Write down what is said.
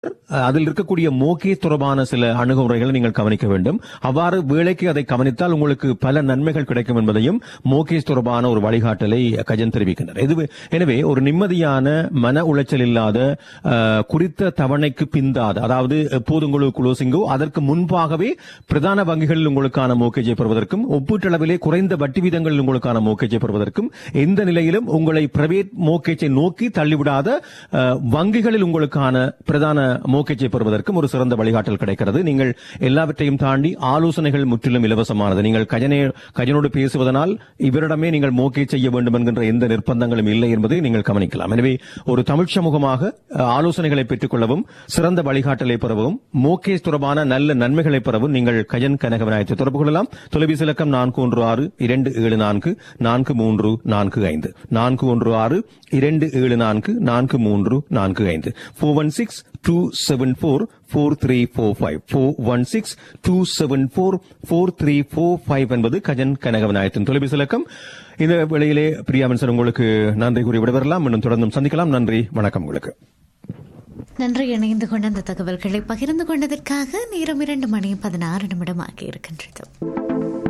அஹ், அதில் இருக்கக்கூடிய மோகே தொடர்பான சில அணுகுமுறைகளை நீங்கள் கவனிக்க வேண்டும் அவ்வாறு வேலைக்கு அதை கவனித்தால் உங்களுக்கு பல நன்மைகள் கிடைக்கும் என்பதையும் மோகேஸ் தொடர்பான ஒரு வழிகாட்டலை கஜன் தெரிவிக்கின்றனர் இது எனவே ஒரு நிம்மதியான மன உளைச்சல் இல்லாத அஹ், குறித்த தவணைக்கு பிந்தாத அதாவது எப்போது உங்களுக்கு குளோசிங்கோ அதற்கு முன்பாகவே பிரதான வங்கிகளில் உங்களுக்கான மோக்கேஜை பெறுவதற்கும் ஒப்பீட்டளவிலே குறைந்த வட்டி வீதங்களில் உங்களுக்கான மோக்கேஜை பெறுவதற்கும் எந்த நிலையிலும் உங்களை பிரைவேட் மோக்கேஜை நோக்கி தள்ளிவிடாத அஹ், வங்கிகளில் உங்களுக்கான பிரதான மோக்கேஜை பெறுவதற்கும் ஒரு சிறந்த வழிகாட்டல் கிடைக்கிறது நீங்கள் எல்லாவற்றையும் தாண்டி ஆலோசனைகள் முற்றிலும் இலவசமானது நீங்கள் கஜனே கஜனோடு பேசுவதனால் இவரிடமே நீங்கள் மோக்கேஜ் செய்ய வேண்டும் என்கின்ற எந்த நிர்பந்தங்களும் இல்லை என்பதை நீங்கள் கவனிக்கலாம் எனவே ஒரு தமிழ் சமூகமாக அஹ், ஆலோசனைகளை பெற்றுக் கொள்ளவும் சிறந்த வழிகாட்டலை பெறவும் மோக்கேஜ் தொடர்பான நல்ல நன்மைகளை பெறவும் நீங்கள் கஜன் கனகவிநாயகத்தை தொடர்பு கொள்ளலாம் தொலைபேசி இலக்கம் நான்கு ஒன்று ஆறு இரண்டு ஏழு நான்கு நான்கு மூன்று நான்கு ஐந்து நான்கு ஒன்று ஆறு இரண்டு ஏழு நான்கு நான்கு மூன்று நான்கு ஐந்து four one six two seven four four three four five four one six two seven four four three four five என்பது கஜன் கனகவிநாயகத்தின் தொலைபேசி இலக்கம் இந்த வேளையிலே பிரியாமன் சார் உங்களுக்கு நன்றி கூறி விடைபெறலாம் இன்னும் தொடர்ந்தும் சந்திக்கலாம் நன்றி வணக்கம் உங்களுக்கு நன்றி இணைந்து கொண்ட அந்த தகவல்களை பகிர்ந்து கொண்டதற்காக நேரம் இரண்டு மணி பதினாறு நிமிடம் ஆகி இருக்கின்றது